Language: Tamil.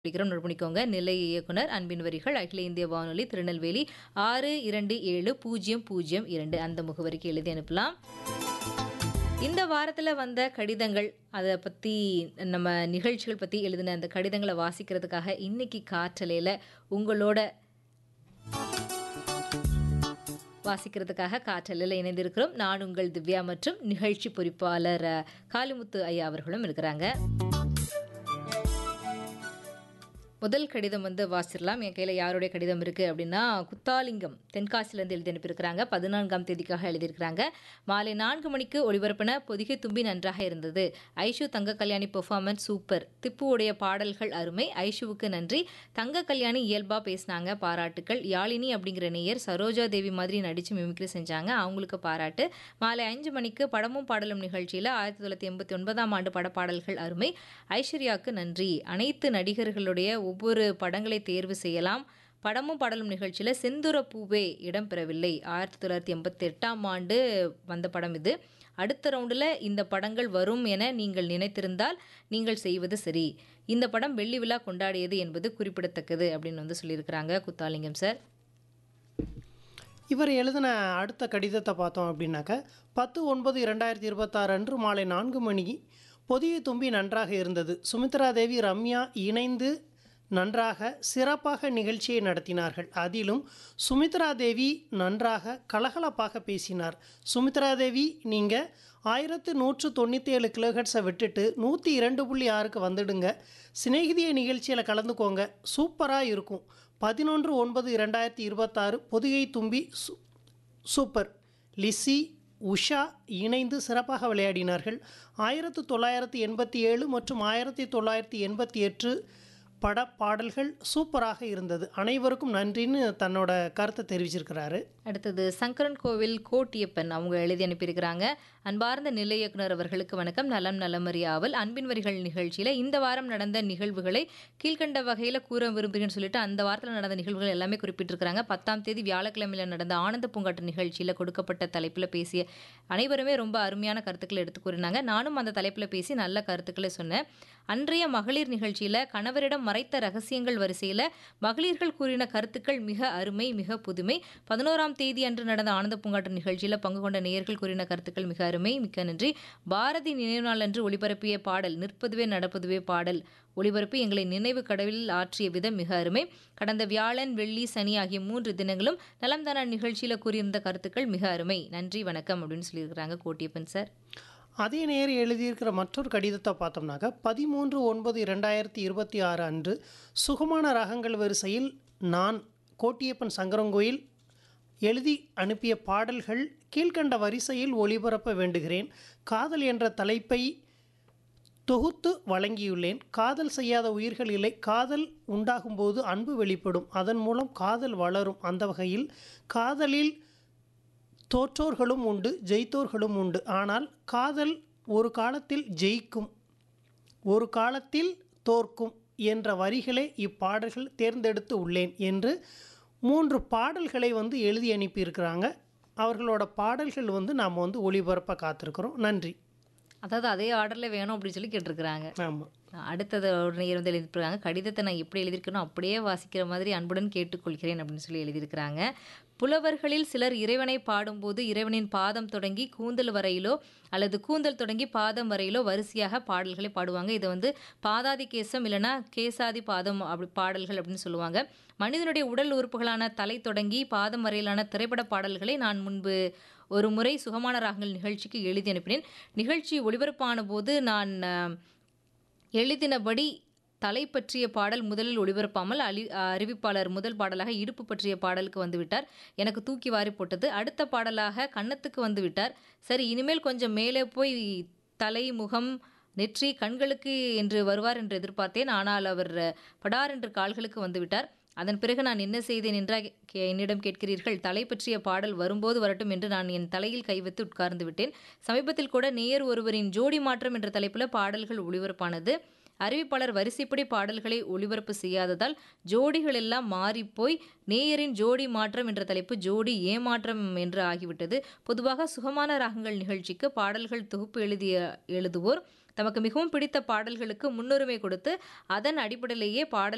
படிக்கிறோம் நோட் பண்ணிக்கோங்க நிலைய இயக்குனர் அன்பின் வரிகள் அகில இந்திய வானொலி திருநெல்வேலி ஆறு இரண்டு ஏழு பூஜ்ஜியம் பூஜ்ஜியம் இரண்டு அந்த முகவரிக்கு எழுதி அனுப்பலாம் இந்த வாரத்தில் வந்த கடிதங்கள் அதை பற்றி நம்ம நிகழ்ச்சிகள் பற்றி எழுதின அந்த கடிதங்களை வாசிக்கிறதுக்காக இன்னைக்கு காற்றலையில் உங்களோட வாசிக்கிறதுக்காக காற்றலையில் இணைந்திருக்கிறோம் நான் உங்கள் திவ்யா மற்றும் நிகழ்ச்சி பொறிப்பாளர் அஹ், காளிமுத்து ஐயா அவர்களும் இருக்கிறாங்க முதல் கடிதம் வந்து வாசிடலாம் என் கையில் யாருடைய கடிதம் இருக்குது அப்படின்னா குத்தாலிங்கம் தென்காசிலேருந்து எழுதி அனுப்பியிருக்கிறாங்க பதினான்காம் தேதிக்காக எழுதியிருக்கிறாங்க மாலை நான்கு மணிக்கு ஒளிபரப்பின பொதிகை தும்பி நன்றாக இருந்தது ஐஷு தங்க கல்யாணி பெர்ஃபார்மன்ஸ் சூப்பர் திப்புவுடைய பாடல்கள் அருமை ஐஷுவுக்கு நன்றி தங்க கல்யாணி இயல்பாக பேசினாங்க பாராட்டுக்கள் யாழினி அப்படிங்கிற நேயர் சரோஜா தேவி மாதிரி நடித்து மிமிக்ரி செஞ்சாங்க அவங்களுக்கு பாராட்டு மாலை அஞ்சு மணிக்கு படமும் பாடலும் நிகழ்ச்சியில் ஆயிரத்தி தொள்ளாயிரத்தி எண்பத்தி ஒன்பதாம் ஆண்டு படப்பாடல்கள் அருமை ஐஸ்வர்யாவுக்கு நன்றி அனைத்து நடிகர்களுடைய ஒவ்வொரு படங்களை தேர்வு செய்யலாம் படமும் பாடலும் நிகழ்ச்சியில் செந்துர பூவே இடம்பெறவில்லை ஆயிரத்தி தொள்ளாயிரத்தி எண்பத்தி எட்டாம் ஆண்டு வந்த படம் இது அடுத்த ரவுண்டில் இந்த படங்கள் வரும் என நீங்கள் நினைத்திருந்தால் நீங்கள் செய்வது சரி இந்த படம் வெள்ளி விழா கொண்டாடியது என்பது குறிப்பிடத்தக்கது அப்படின்னு வந்து சொல்லியிருக்கிறாங்க குத்தாலிங்கம் சார் இவர் எழுதின அடுத்த கடிதத்தை பார்த்தோம் அப்படின்னாக்க பத்து ஒன்பது இரண்டாயிரத்தி இருபத்தாறு அன்று மாலை நான்கு மணி பொதிய தும்பி நன்றாக இருந்தது சுமித்ரா தேவி ரம்யா இணைந்து நன்றாக சிறப்பாக நிகழ்ச்சியை நடத்தினார்கள் அதிலும் சுமித்ரா தேவி நன்றாக கலகலப்பாக பேசினார் சுமித்ரா தேவி நீங்கள் ஆயிரத்து நூற்று தொண்ணூற்றி ஏழு கிலோஹெட்ஸை விட்டுட்டு நூற்றி இரண்டு புள்ளி ஆறுக்கு வந்துடுங்க சிநேகிதிய நிகழ்ச்சியில் கலந்துக்கோங்க சூப்பராக இருக்கும் பதினொன்று ஒன்பது இரண்டாயிரத்தி இருபத்தாறு பொதிகை தும்பி சூ சூப்பர் லிஸி உஷா இணைந்து சிறப்பாக விளையாடினார்கள் ஆயிரத்து தொள்ளாயிரத்தி எண்பத்தி ஏழு மற்றும் ஆயிரத்தி தொள்ளாயிரத்தி எண்பத்தி எட்டு பட பாடல்கள் சூப்பராக இருந்தது அனைவருக்கும் நன்றின்னு தன்னோட கருத்தை தெரிவிச்சிருக்கிறாரு அடுத்தது சங்கரன் கோவில் கோட்டியப்பன் அவங்க எழுதி அனுப்பியிருக்கிறாங்க அன்பார்ந்த நிலை இயக்குனர் அவர்களுக்கு வணக்கம் நலம் நலமறியாவல் அன்பின் வரிகள் நிகழ்ச்சியில் இந்த வாரம் நடந்த நிகழ்வுகளை கீழ்கண்ட வகையில் கூற விரும்புகிறேன்னு சொல்லிட்டு அந்த வாரத்தில் நடந்த நிகழ்வுகள் எல்லாமே குறிப்பிட்டிருக்கிறாங்க பத்தாம் தேதி வியாழக்கிழமையில் நடந்த ஆனந்த பூங்காட்டு நிகழ்ச்சியில் கொடுக்கப்பட்ட தலைப்பில் பேசிய அனைவருமே ரொம்ப அருமையான கருத்துக்களை எடுத்து கூறினாங்க நானும் அந்த தலைப்பில் பேசி நல்ல கருத்துக்களை சொன்னேன் அன்றைய மகளிர் நிகழ்ச்சியில் கணவரிடம் மறைத்த ரகசியங்கள் வரிசையில் மகளிர்கள் கூறின கருத்துக்கள் மிக அருமை மிக புதுமை பதினோராம் தேதி அன்று நடந்த ஆனந்த பூங்காட்டு நிகழ்ச்சியில் பங்கு கொண்ட நேயர்கள் கூறின கருத்துக்கள் மிக அருமை மிக்க நன்றி பாரதி நினைவு நாள் அன்று ஒளிபரப்பிய பாடல் நிற்பதுவே நடப்பதுவே பாடல் ஒளிபரப்பி எங்களை நினைவு கடவுளில் ஆற்றிய விதம் மிக அருமை கடந்த வியாழன் வெள்ளி சனி ஆகிய மூன்று தினங்களும் நலம் தான நிகழ்ச்சியில் கூறியிருந்த கருத்துக்கள் மிக அருமை நன்றி வணக்கம் அப்படின்னு சொல்லியிருக்கிறாங்க கோட்டியப்பன் சார் அதே நேரம் எழுதியிருக்கிற மற்றொரு கடிதத்தை பார்த்தோம்னாக்க பதிமூன்று ஒன்பது இரண்டாயிரத்தி இருபத்தி ஆறு அன்று சுகமான ராகங்கள் வரிசையில் நான் கோட்டியப்பன் சங்கரங்கோயில் எழுதி அனுப்பிய பாடல்கள் கீழ்கண்ட வரிசையில் ஒளிபரப்ப வேண்டுகிறேன் காதல் என்ற தலைப்பை தொகுத்து வழங்கியுள்ளேன் காதல் செய்யாத உயிர்கள் இல்லை காதல் உண்டாகும்போது அன்பு வெளிப்படும் அதன் மூலம் காதல் வளரும் அந்த வகையில் காதலில் தோற்றோர்களும் உண்டு ஜெயித்தோர்களும் உண்டு ஆனால் காதல் ஒரு காலத்தில் ஜெயிக்கும் ஒரு காலத்தில் தோற்கும் என்ற வரிகளை இப்பாடல்கள் தேர்ந்தெடுத்து உள்ளேன் என்று மூன்று பாடல்களை வந்து எழுதி அனுப்பியிருக்கிறாங்க அவர்களோட பாடல்கள் வந்து நாம் வந்து ஒளிபரப்ப காத்திருக்கிறோம் நன்றி அதாவது அதே ஆர்டரில் வேணும் அப்படின்னு சொல்லி கேட்டிருக்கிறாங்க ஆமாம் அடுத்தது ஒரு நேயர் வந்து எழுதியிருக்காங்க கடிதத்தை நான் எப்படி எழுதியிருக்கணும் அப்படியே வாசிக்கிற மாதிரி அன்புடன் கேட்டுக்கொள்கிறேன் அப்படின்னு சொல்லி எழுதியிருக்கிறாங்க புலவர்களில் சிலர் இறைவனை பாடும்போது இறைவனின் பாதம் தொடங்கி கூந்தல் வரையிலோ அல்லது கூந்தல் தொடங்கி பாதம் வரையிலோ வரிசையாக பாடல்களை பாடுவாங்க இதை வந்து பாதாதி கேசம் இல்லைன்னா கேசாதி பாதம் அப்படி பாடல்கள் அப்படின்னு சொல்லுவாங்க மனிதனுடைய உடல் உறுப்புகளான தலை தொடங்கி பாதம் வரையிலான திரைப்பட பாடல்களை நான் முன்பு ஒரு முறை சுகமான ராகங்கள் நிகழ்ச்சிக்கு எழுதி அனுப்பினேன் நிகழ்ச்சி ஒளிபரப்பான போது நான் அஹ், எழுதினபடி தலை பற்றிய பாடல் முதலில் ஒளிபரப்பாமல் அழி அறிவிப்பாளர் முதல் பாடலாக இடுப்பு பற்றிய பாடலுக்கு வந்துவிட்டார் எனக்கு தூக்கி வாரி போட்டது அடுத்த பாடலாக கன்னத்துக்கு வந்து விட்டார் சரி இனிமேல் கொஞ்சம் மேலே போய் தலை முகம் நெற்றி கண்களுக்கு என்று வருவார் என்று எதிர்பார்த்தேன் ஆனால் அவர் படார் என்று கால்களுக்கு வந்துவிட்டார் அதன் பிறகு நான் என்ன செய்தேன் என்றா கே- என்னிடம் கேட்கிறீர்கள் தலை பற்றிய பாடல் வரும்போது வரட்டும் என்று நான் என் தலையில் கை வைத்து உட்கார்ந்து விட்டேன் சமீபத்தில் கூட நேயர் ஒருவரின் ஜோடி மாற்றம் என்ற தலைப்பில் பாடல்கள் ஒளிபரப்பானது அறிவிப்பாளர் வரிசைப்படி பாடல்களை ஒளிபரப்பு செய்யாததால் ஜோடிகள் எல்லாம் மாறிப்போய் நேயரின் ஜோடி மாற்றம் என்ற தலைப்பு ஜோடி ஏமாற்றம் என்று ஆகிவிட்டது பொதுவாக சுகமான ராகங்கள் நிகழ்ச்சிக்கு பாடல்கள் தொகுப்பு எழுதிய எழுதுவோர் தமக்கு மிகவும் பிடித்த பாடல்களுக்கு முன்னுரிமை கொடுத்து அதன் அடிப்படையிலேயே பாடல்